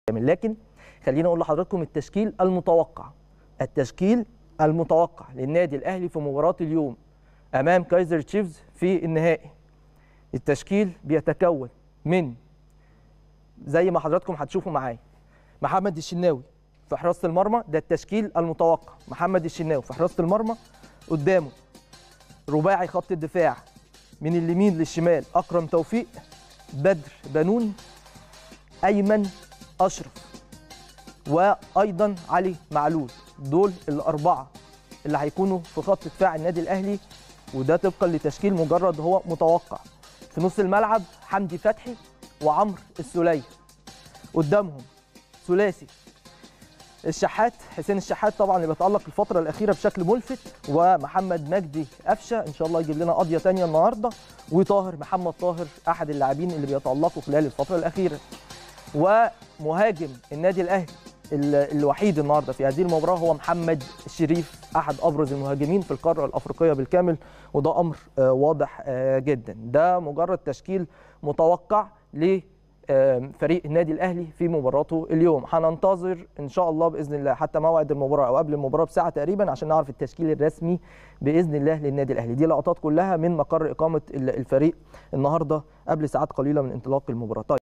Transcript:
لكن خلينا اقول لحضراتكم التشكيل المتوقع التشكيل المتوقع للنادي الاهلي في مباراه اليوم امام كايزر تشيفز في النهائي التشكيل بيتكون من زي ما حضراتكم هتشوفوا معايا محمد الشناوي في حراسه المرمى ده التشكيل المتوقع محمد الشناوي في حراسه المرمى قدامه رباعي خط الدفاع من اليمين للشمال اكرم توفيق بدر بنون ايمن اشرف وايضا علي معلول دول الاربعه اللي هيكونوا في خط دفاع النادي الاهلي وده طبقا لتشكيل مجرد هو متوقع في نص الملعب حمدي فتحي وعمرو السوليه قدامهم ثلاثي الشحات حسين الشحات طبعا اللي بيتالق الفتره الاخيره بشكل ملفت ومحمد مجدي قفشه ان شاء الله يجيب لنا قضيه ثانيه النهارده وطاهر محمد طاهر احد اللاعبين اللي بيتالقوا خلال الفتره الاخيره ومهاجم النادي الاهلي الوحيد النهارده في هذه المباراه هو محمد الشريف احد ابرز المهاجمين في القاره الافريقيه بالكامل وده امر واضح جدا ده مجرد تشكيل متوقع ل فريق النادي الاهلي في مباراته اليوم هننتظر ان شاء الله باذن الله حتى موعد المباراه او قبل المباراه بساعه تقريبا عشان نعرف التشكيل الرسمي باذن الله للنادي الاهلي دي لقطات كلها من مقر اقامه الفريق النهارده قبل ساعات قليله من انطلاق المباراه طيب